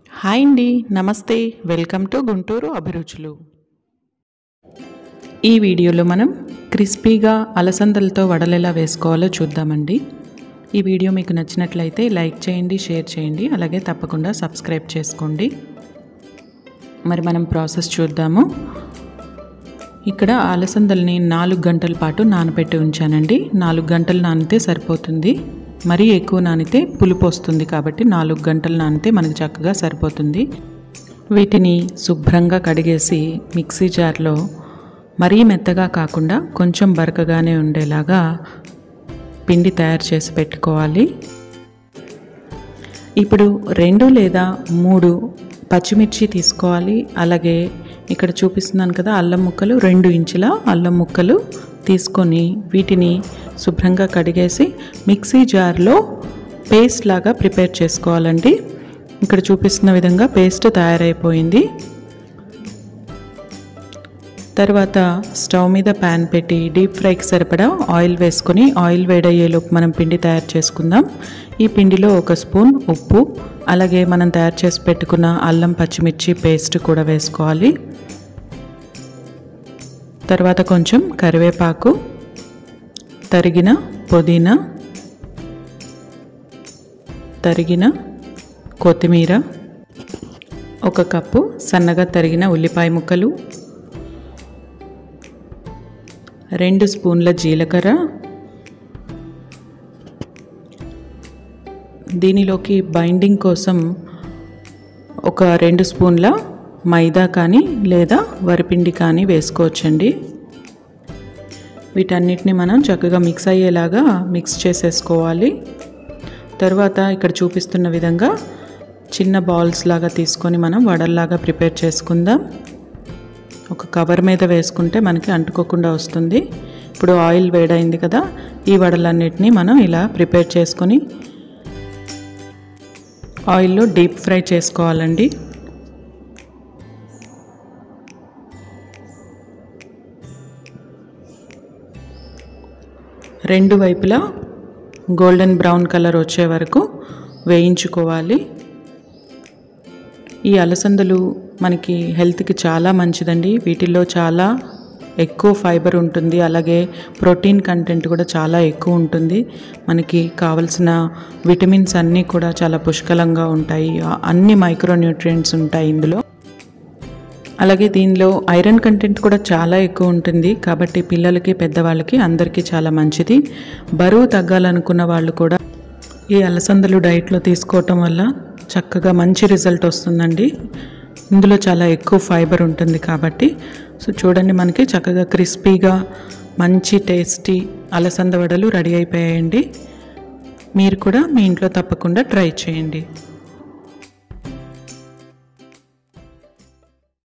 hi అండి నమస్తే welcome to Guntur అభిరుచులు ఈ వీడియోలో మనం క్రిస్పీగా అలసందలతో వడలు ఎలా వేసుకోవాలో చూద్దామండి ఈ వీడియో మీకు నచ్చినట్లయితే లైక్ చేయండి షేర్ చేయండి అలాగే తప్పకుండా సబ్స్క్రైబ్ చేసుకోండి మరి మనం ప్రాసెస్ చూద్దాము ఇక్కడ అలసందల్ని నాలుగు గంటల పాటు నానబెట్టి ఉంచానండి నాలుగు గంటలు నానితే సరిపోతుంది మరీ ఎక్కువ నానితే పులుపు వస్తుంది కాబట్టి నాలుగు గంటలు నానితే మనకు చక్కగా సరిపోతుంది వీటిని శుభ్రంగా కడిగేసి మిక్సీ జార్లో మరీ మెత్తగా కాకుండా కొంచెం బరకగానే ఉండేలాగా పిండి తయారు చేసి పెట్టుకోవాలి ఇప్పుడు రెండు లేదా మూడు పచ్చిమిర్చి తీసుకోవాలి అలాగే ఇక్కడ చూపిస్తున్నాను కదా అల్లం ముక్కలు రెండు ఇంచుల అల్లం ముక్కలు తీసుకొని వీటిని శుభ్రంగా కడిగేసి మిక్సీ జార్లో పేస్ట్ లాగా ప్రిపేర్ చేసుకోవాలండి ఇక్కడ చూపిస్తున్న విధంగా పేస్ట్ తయారైపోయింది తర్వాత స్టవ్ మీద ప్యాన్ పెట్టి డీప్ ఫ్రైకి సరిపడా ఆయిల్ వేసుకొని ఆయిల్ వేడయ్యేలోపు మనం పిండి తయారు చేసుకుందాం ఈ పిండిలో ఒక స్పూన్ ఉప్పు అలాగే మనం తయారు చేసి పెట్టుకున్న అల్లం పచ్చిమిర్చి పేస్ట్ కూడా వేసుకోవాలి తర్వాత కొంచెం కరివేపాకు తరిగిన పుదీనా తరిగిన కొత్తిమీర ఒక కప్పు సన్నగా తరిగిన ఉల్లిపాయ ముక్కలు రెండు స్పూన్ల జీలకర్ర దీనిలోకి బైండింగ్ కోసం ఒక రెండు స్పూన్ల మైదా కానీ లేదా వరిపిండి కానీ వేసుకోవచ్చండి వీటన్నిటిని మనం చక్కగా మిక్స్ అయ్యేలాగా మిక్స్ చేసేసుకోవాలి తర్వాత ఇక్కడ చూపిస్తున్న విధంగా చిన్న బాల్స్ లాగా తీసుకొని మనం వడల్లాగా ప్రిపేర్ చేసుకుందాం ఒక కవర్ మీద వేసుకుంటే మనకి అంటుకోకుండా వస్తుంది ఇప్పుడు ఆయిల్ వేడైంది కదా ఈ వడలన్నిటినీ మనం ఇలా ప్రిపేర్ చేసుకొని ఆయిల్లో డీప్ ఫ్రై చేసుకోవాలండి రెండు వైపులా గోల్డెన్ బ్రౌన్ కలర్ వచ్చే వరకు వేయించుకోవాలి ఈ అలసందలు మనకి హెల్త్కి చాలా మంచిదండి వీటిల్లో చాలా ఎక్కువ ఫైబర్ ఉంటుంది అలాగే ప్రోటీన్ కంటెంట్ కూడా చాలా ఎక్కువ ఉంటుంది మనకి కావలసిన విటమిన్స్ అన్నీ కూడా చాలా పుష్కలంగా ఉంటాయి అన్ని మైక్రోన్యూట్రియంట్స్ ఉంటాయి ఇందులో అలాగే దీనిలో ఐరన్ కంటెంట్ కూడా చాలా ఎక్కువ ఉంటుంది కాబట్టి పిల్లలకి పెద్దవాళ్ళకి అందరికీ చాలా మంచిది బరువు తగ్గాలనుకున్న వాళ్ళు కూడా ఈ అలసందలు డైట్లో తీసుకోవటం వల్ల చక్కగా మంచి రిజల్ట్ వస్తుందండి ఇందులో చాలా ఎక్కువ ఫైబర్ ఉంటుంది కాబట్టి సో చూడండి మనకి చక్కగా క్రిస్పీగా మంచి టేస్టీ అలసంద వడలు రెడీ అయిపోయాయండి మీరు కూడా మీ ఇంట్లో తప్పకుండా ట్రై చేయండి